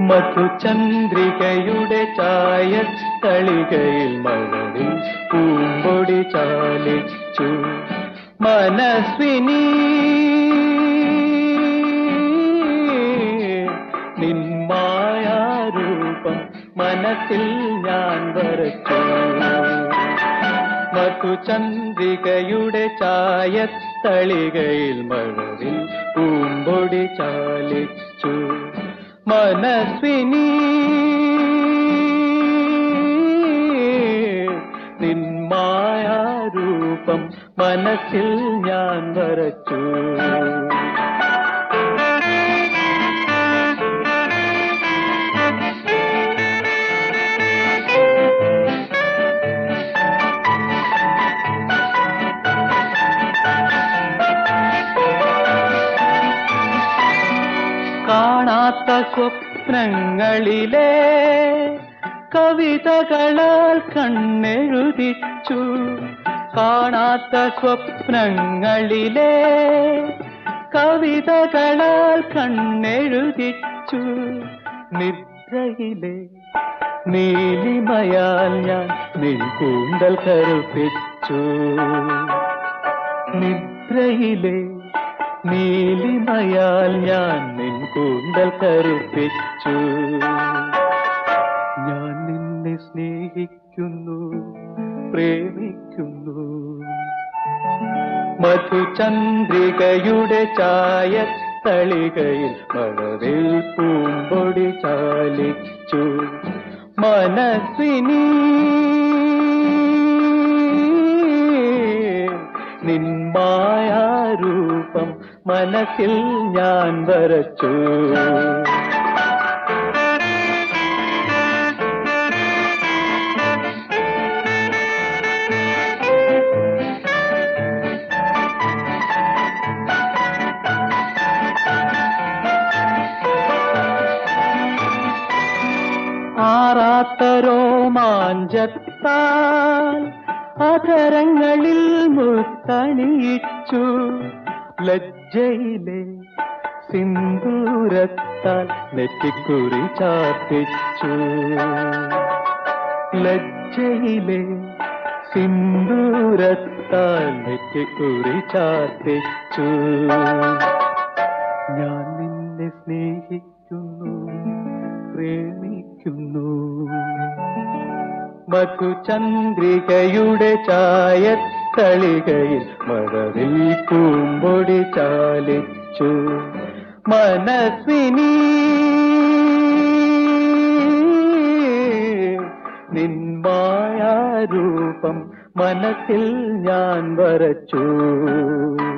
മധുചന്ദ്രികയുടെ ചായത്തളികയിൽ മഴവിൽ പൂമ്പൊടി ചാലിച്ചു മനസ്വിനി നിന്മായാരൂപം മനസ്സിൽ ഞാൻ വരച്ചു മധുചന്ദ്രികയുടെ ചായത്തളികയിൽ മഴവിൽ പൂമ്പൊടി ചാലിച്ചു മനസ്വിനി നിന്മായാരൂപം മനസ്സിൽ ഞാൻ വരച്ചു കാണാത്ത സ്വപ്നങ്ങളിലെ കവിതകളാൽ കണ്ണെഴുതിച്ചു കാണാത്ത സ്വപ്നങ്ങളിലെ കവിതകളാൽ കണ്ണെഴുതിച്ചു നിദ്രയിലെ നീലിമയാൽ ഞാൻ നിൻ കൂന്തൽ കറുപ്പിച്ചു നിദ്രയിലെ നീലിമയാൽ ഞാൻ നിൻ കൂന്തൽ കറുപ്പിച്ചു ഞാൻ നിന്നെ സ്നേഹിക്കുന്നു പ്രേമിക്കുന്നു മധുചന്ദ്രികയുടെ ചായത്തളികയിൽ മഴവിൽ പൂമ്പൊടി ചാലിച്ചു മനസ്വിനി നിന്മായാരൂപം മനസ്സിൽ ഞാൻ വരച്ചു ആറാത്ത രോമാഞ്ചത്താൽ അധരങ്ങളിൽ മുത്തണിയിച്ചു ലജ്ജയിലെ സിന്ദൂരത്താൽ നെറ്റിക്കുറി ചാർത്തിച്ചു ലജ്ജയിലെ സിന്ദൂരത്താൽ നെറ്റിക്കുറി ചാർത്തിച്ചു ഞാൻ നിന്നെ സ്നേഹിക്കുന്നു പ്രേമിക്കുന്നു മധുചന്ദ്രികയുടെ ചായത്തളികയിൽ മഴവിൽ പൂമ്പൊടി ചാലിച്ചു മനസ്വിനി നിന്മായാരൂപം മനസ്സിൽ ഞാൻ വരച്ചു